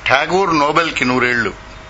ఠాగూర్ నోబెల్కి నూరేళ్లు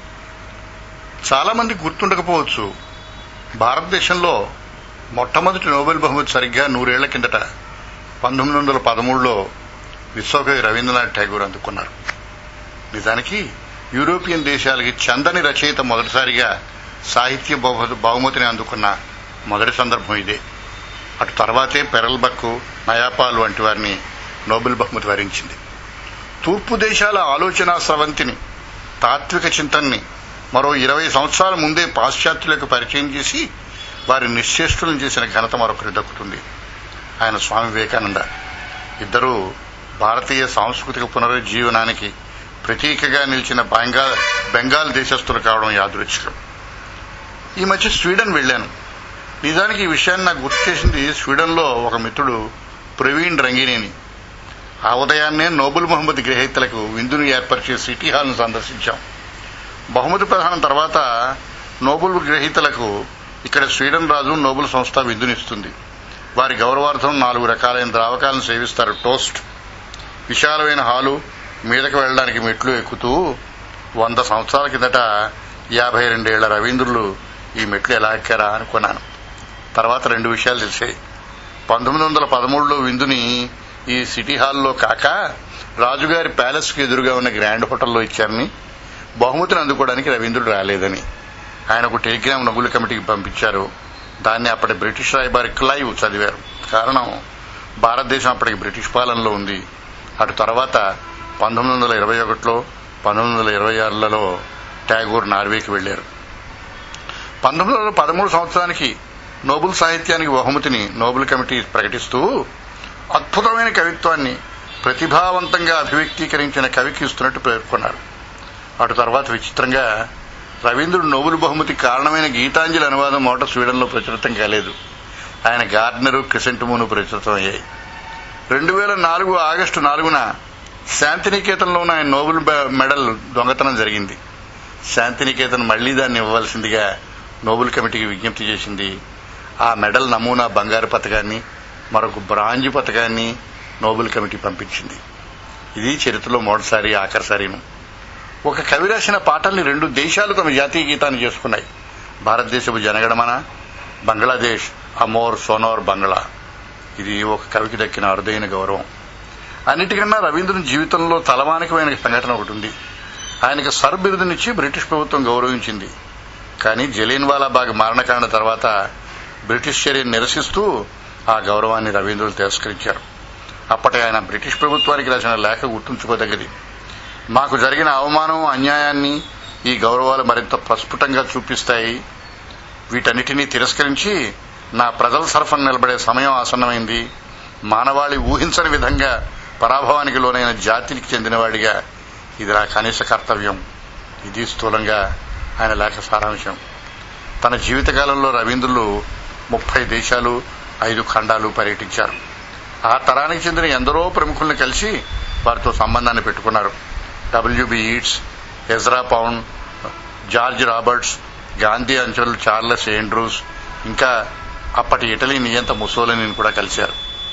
చాలా మంది గుర్తుండకపోవచ్చు భారతదేశంలో మొట్టమొదటి నోబెల్ బహుమతి సరిగ్గా నూరేళ్ల కిందట పంతొమ్మిది వందల పదమూడులో విశ్వకవి రవీంద్రనాథ్ ఠాగూర్ అందుకున్నారు నిజానికి యూరోపియన్ దేశాలకి చందని రచయిత మొదటిసారిగా సాహిత్య బహు- బహుమతిని అందుకున్న మొదటి సందర్భం ఇదే అటు తర్వాతే పెరల్బక్కు నయాపాల్ వంటి వారిని నోబెల్ బహుమతి వరించింది తూర్పు దేశాల ఆలోచనా స్రవంతిని తాత్విక చింతనని మరో ఇరవై సంవత్సరాల ముందే పాశ్చాత్యులకు పరిచయం చేసి వారి నిశ్చేష్టులను చేసిన ఘనత మరొకరి దక్కుతుంది ఆయన స్వామి వివేకానంద ఇద్దరూ భారతీయ సాంస్కృతిక పునరుజ్జీవనానికి ప్రతీకగా నిలిచిన బెంగాల్ బెంగాల్ దేశస్థులు కావడం యాదృచ్ఛికం ఈ మధ్య స్వీడన్ వెళ్ళాను నిజానికి ఈ విషయాన్ని నాకు గుర్తు చేసింది స్వీడన్లో ఒక మిత్రుడు ప్రవీణ్ రంగినేని ఆ ఉదయాన్నే నోబెల్ బహుమతి గ్రహీతలకు విందును ఏర్పరిచే సిటీ హాల్ను సందర్శించాం బహుమతి ప్రదానం తర్వాత నోబెల్ గ్రహీతలకు ఇక్కడ స్వీడన్ రాజు నోబెల్ సంస్థ విందునిస్తుంది వారి గౌరవార్థం నాలుగు రకాలైన ద్రావకాలను సేవిస్తారు టోస్ట్ విశాలమైన హాలు మీదకి వెళ్ళడానికి మెట్లు ఎక్కుతూ వంద సంవత్సరాల కిందట యాభై రెండేళ్ల రవీంద్రులు ఈ మెట్లు ఎలా ఎక్కారా అనుకున్నాను తర్వాత రెండు విషయాలు తెలిసాయి పంతొమ్మిది వందల పదమూడులో విందుని ఈ సిటీ హాల్లో కాక రాజుగారి ప్యాలెస్ కు ఎదురుగా ఉన్న గ్రాండ్ హోటల్లో ఇచ్చారని బహుమతిని అందుకోవడానికి రవీంద్రుడు రాలేదని ఆయనకు టెలిగ్రామ్ నగుల కమిటీకి పంపించారు దాన్ని అప్పటి బ్రిటిష్ రాయబారి క్లైవ్ చదివారు కారణం భారతదేశం అప్పటికి బ్రిటిష్ పాలనలో ఉంది అటు తర్వాత పంతొమ్మిది వందల ఇరవై ఒకటిలో పంతొమ్మిది వందల ఇరవై ఆరులలో ట్యాగూర్ నార్వేకి వెళ్లారు పంతొమ్మిది వందల పదమూడు సంవత్సరానికి నోబెల్ సాహిత్యానికి బహుమతిని నోబెల్ కమిటీ ప్రకటిస్తూ అద్భుతమైన కవిత్వాన్ని ప్రతిభావంతంగా అభివ్యక్తీకరించిన కవికి ఇస్తున్నట్టు పేర్కొన్నారు అటు తర్వాత విచిత్రంగా రవీంద్రుడు నోబెల్ బహుమతి కారణమైన గీతాంజలి అనువాదం మొదట స్వీడన్లో ప్రచురితం కాలేదు ఆయన గార్డనరు క్రిసెంటమును ప్రచురితం అయ్యాయి రెండు వేల నాలుగు ఆగస్టు నాలుగున శాంతినికేతన్లో ఉన్న ఆయన నోబెల్ బె- మెడల్ దొంగతనం జరిగింది శాంతినికేతన్ మళ్లీ దాన్ని ఇవ్వవలసిందిగా నోబెల్ కమిటీకి విజ్ఞప్తి చేసింది ఆ మెడల్ నమూనా బంగారు పథకాన్ని మరొక బ్రాంజ్ పథకాన్ని నోబెల్ కమిటీ పంపించింది ఇది చరిత్రలో మొదటిసారి ఆఖరిసారిను ఒక కవి రాసిన పాటల్ని రెండు దేశాలు తమ జాతీయ గీతాన్ని చేసుకున్నాయి భారతదేశపు జనగణమన బంగ్లాదేశ్ అమోర్ సోనోర్ బంగ్లా ఇది ఒక కవికి దక్కిన అరుదైన గౌరవం అన్నిటికన్నా రవీంద్రుని జీవితంలో తలమానికమైన సంఘటన ఒకటి ఉంది ఆయనకు సర్ బిరుదునిచ్చి బ్రిటిష్ ప్రభుత్వం గౌరవించింది కానీ జలీన్ వాలాబాగ్ మరణకాండ తర్వాత బ్రిటిష్ చర్యను నిరసిస్తూ ఆ గౌరవాన్ని రవీంద్రులు తిరస్కరించారు అప్పటి ఆయన బ్రిటిష్ ప్రభుత్వానికి రాసిన లేఖ గుర్తుంచుకోదగ్గది మాకు జరిగిన అవమానం అన్యాయాన్ని ఈ గౌరవాలు మరింత ప్రస్ఫుటంగా చూపిస్తాయి వీటన్నిటినీ తిరస్కరించి నా ప్రజల సరఫరా నిలబడే సమయం ఆసన్నమైంది మానవాళి ఊహించని విధంగా పరాభవానికి లోనైన జాతికి చెందినవాడిగా ఇది నా కనీస కర్తవ్యం ఇది స్థూలంగా ఆయన లేఖ సారాంశం తన జీవితకాలంలో రవీంద్రులు ముప్పై దేశాలు ఐదు ఖండాలు పర్యటించారు ఆ తరానికి చెందిన ఎందరో ప్రముఖుల్ని కలిసి వారితో సంబంధాన్ని పెట్టుకున్నారు WB Yeats Ezra Pound George Roberts Gandhi అంచెలు చార్లెస్ ఏండ్రూస్ ఇంకా అప్పటి ఇటలీ నియంత ముసోలిని కూడా కలిశారు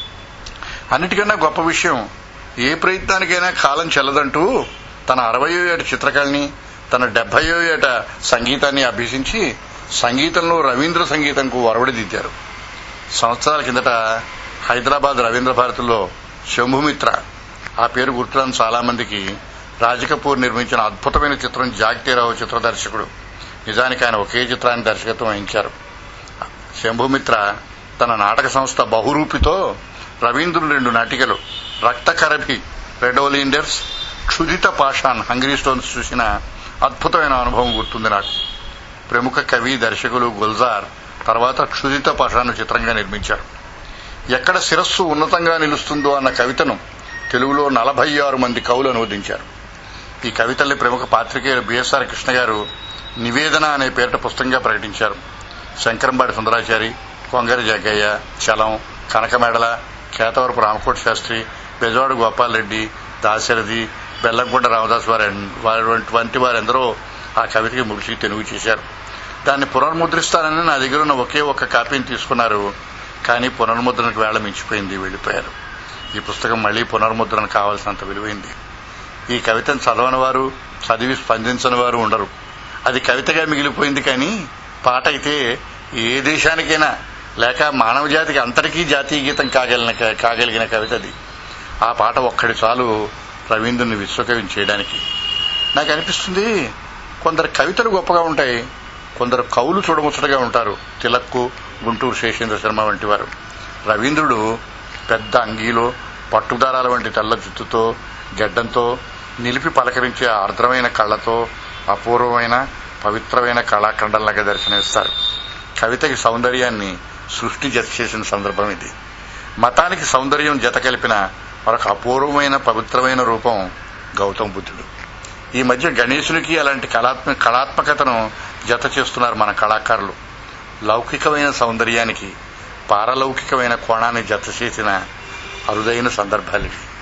అన్నిటికన్నా గొప్ప విషయం ఏ ప్రయత్నానికైనా కాలం చెల్లదంటూ తన అరవయో ఏట చిత్రకళని తన డెబ్బయో ఏట సంగీతాన్ని అభ్యసించి సంగీతంలో రవీంద్ర సంగీతంకు ఒరవడిదిద్దారు సంవత్సరాల కిందట హైదరాబాద్ రవీంద్ర భారతిలో శంభుమిత్ర ఆ పేరు గుర్తురాని చాలా మందికి రాజ్ కపూర్ నిర్మించిన అద్భుతమైన చిత్రం జాగ్తీరావు చిత్ర దర్శకుడు నిజానికి ఆయన ఒకే చిత్రాన్ని దర్శకత్వం వహించారు శంభుమిత్ర తన నాటక సంస్థ బహురూపితో రవీంద్రుడు రెండు నాటికలు Raktakarabi red oleanders Kshudita Pashan hungry stones చూసిన అద్భుతమైన అనుభవం గుర్తుంది నాకు ప్రముఖ కవి దర్శకులు గుల్జార్ తర్వాత క్షుదిత పాషాను చిత్రంగా నిర్మించారు ఎక్కడ శిరస్సు ఉన్నతంగా నిలుస్తుందో అన్న కవితను తెలుగులో నలభై ఆరు మంది కవులు అనువదించారు ఈ కవితల్ని ప్రముఖ పాత్రికేయులు బిఎస్ఆర్ కృష్ణ గారు నివేదన అనే పేరిట పుస్తకంగా ప్రకటించారు శంకరంబాడి సుందరాచారి కొంగరి జగ్గయ్య చలం కనకమేడల కేతవరపు రామకోటి శాస్త్రి బెజవాడ గోపాల్ రెడ్డి దాశరథి బెల్లంకొండ రామదాస్ వారి వారి వంటి వారెందరో ఆ కవితకి ముడిచి తెలుగు చేశారు దాన్ని పునర్ముద్రిస్తానని నా దగ్గర ఉన్న ఒకే ఒక్క కాపీని తీసుకున్నారు కానీ పునర్ముద్రణకు వేళ మించిపోయింది వెళ్లిపోయారు ఈ పుస్తకం మళ్లీ పునర్ముద్రణ కావాల్సినంత విలువైంది ఈ కవితను చదవని వారు చదివి స్పందించని వారు ఉండరు అది కవితగా మిగిలిపోయింది కానీ పాట అయితే ఏ దేశానికైనా లేక మానవ జాతికి అంతటికీ జాతీయ గీతం కాగలిగిన కాగలిగిన కవిత అది ఆ పాట ఒక్కడి చాలు రవీంద్రుని విశ్వకవిని చేయడానికి నాకు అనిపిస్తుంది కొందరు కవితలు గొప్పగా ఉంటాయి కొందరు కవులు చూడముచ్చటగా ఉంటారు తిలక్కు గుంటూరు శేషేంద్ర శర్మ వంటి వారు రవీంద్రుడు పెద్ద అంగీలో పట్టుదారాల వంటి తెల్ల జుత్తుతో గడ్డంతో నిలిపి పలకరించే ఆర్ద్రమైన కళ్ళతో అపూర్వమైన పవిత్రమైన కళాఖండంలాగా దర్శనమిస్తారు కవితకి సౌందర్యాన్ని సృష్టి జత చేసిన సందర్భం ఇది మతానికి సౌందర్యం జత కలిపిన మరొక అపూర్వమైన పవిత్రమైన రూపం గౌతమ బుద్ధుడు ఈ మధ్య గణేశునికి అలాంటి కళాత్మ కళాత్మకతను జత చేస్తున్నారు మన కళాకారులు లౌకికమైన సౌందర్యానికి పారలౌకికమైన కోణాన్ని జత చేసిన అరుదైన సందర్భాలు ఇవి